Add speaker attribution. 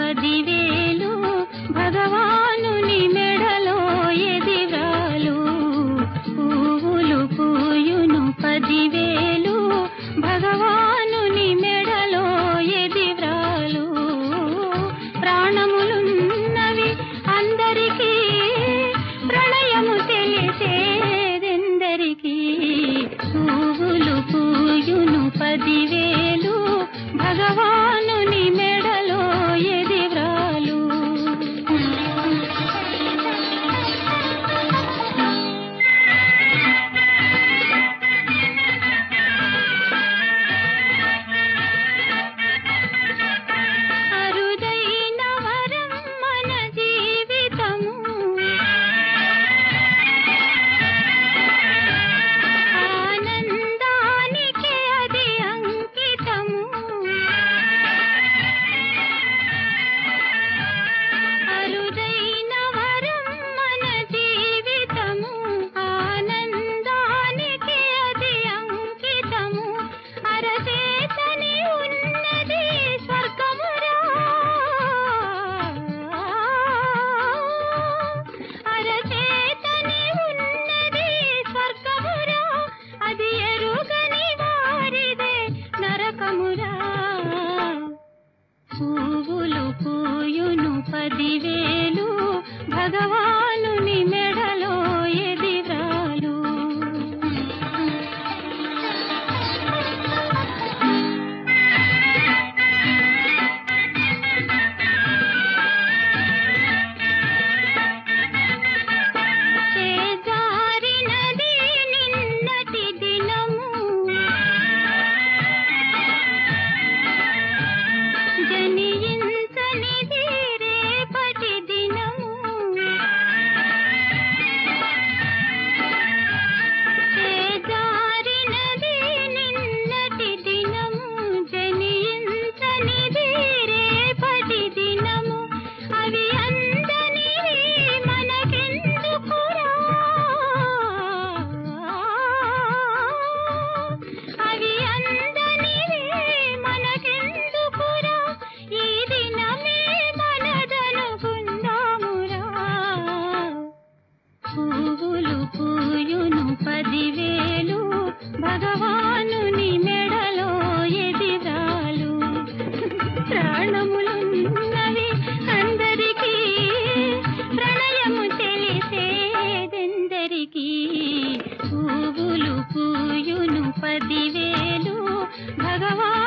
Speaker 1: పదివేలు భగవానుని మెడలో ఎదిరాలు పువ్వులు పూయును పదివేలు భగవానుని మెడలో ఎదిరాలు ప్రాణములున్నవి అందరికీ ప్రణయము తెలిసేదెందరికీ పువ్వులు పూయును పదివేలు భగవానుని మెడలో ఎదివ్రాలు అరుదైన వరం మన జీవితము ఆనందానికి అది అంకితము అరుదైన వరం మన జీవితము ఆనందానికి అది అంకితము అరచేతని ఉన్నది స్వర్గమురా అరచేతని ఉన్నది స్వర్గమురా అది ఎరుగని వారిదే నరకమురా పువ్వులు పూయును పదివేలు భగవానుని మెడలో ఎదిరాలు చేజారినది నిన్నటి దినము జనియించనిది రేపటి దినము చేజారినది నిన్నటి దినము జనియించనిది రేపటి దినము అవి అందనివి మనకెందుకురా అవి అందనివి మనకెందుకురా ఈ దినమే మనదనుకుందామురా పువ్వులు పూయును పదివేలు భగవానుని మెడలో ఎదిరాలు ప్రాణములున్నవి అందరికీ ప్రణయము తెలిసేదెందరికీ పువ్వులు పూయును పదివేలు భగవాన్